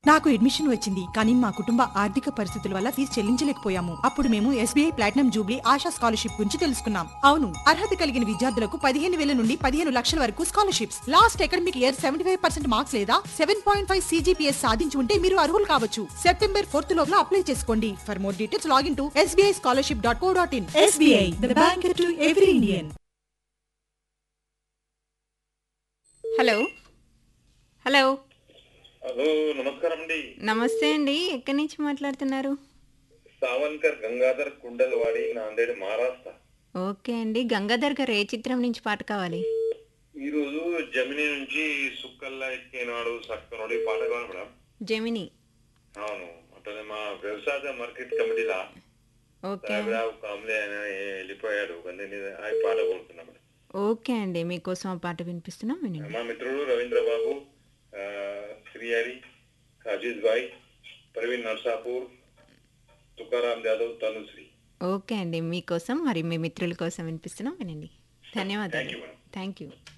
నాకు అడ్మిషన్ వచ్చింది కానీ మా కుటుంబ ఆర్థిక పరిస్థితుల వల్ల ఫీజు చెల్లించలేకపోయాము అప్పుడు మేము SBI platinum jubilee Asha scholarship గురించి తెలుసుకున్నాం అవును అర్హత కలిగిన విద్యార్థులకు పదిహేను వేల నుండి పదిహేను లక్షల వరకు scholarships last academic year seventy five percent marks లేదా సెవెన్ పాయింట్ ఫైవ్ సీజీపీఎస్ సాధించి ఉంటే మీరు అర్హులు కావచ్చు సెప్టెంబర్ ఫోర్త్ లోపల అప్లై చేసుకోండి for more details login to SBI scholarship dot co dot in SBI the bank to every Indian hello hello hello నమస్కారం అండి నమస్తే అండి ఎక్కడి నుంచి మాట్లాడుతున్నారు సావన్కర్ గంగాధర్ కుండలవాడి నాందేడ్ మహారాష్ట్ర ఓకే అండి గంగాధర్ గారు ఏ చిత్రం నుంచి పాట కావాలి ఈ రోజు జమిని నుంచి సుక్కల్లా ఎక్కినాడు సక్కనాడు ఈ పాట కావాలి మేడం జెమిని అవును అతను మా వ్యవసాయ మార్కెట్ కమిటీలా ఓకే సాయిబరావు కాంబ్లే ఆయన వెళ్ళిపోయాడు కానీ ఆ పాట కోరుతున్నా మేడం ఓకే అండి మీకోసం ఆ పాట వినిపిస్తున్నాం వినండి మా మిత్రుడు రవీంద్ర బాబు ఆ, శ్రీహరి అజిత్ భాయ్ ప్రవీణ్ నర్సాపూర్ తుకారాం జాదవ్ తనుశ్రీ ఓకే అండి మీకోసం మరి మీ మిత్రుల కోసం వినిపిస్తున్నాం వినండి ధన్యవాదాలు Thank you, madam. Thank you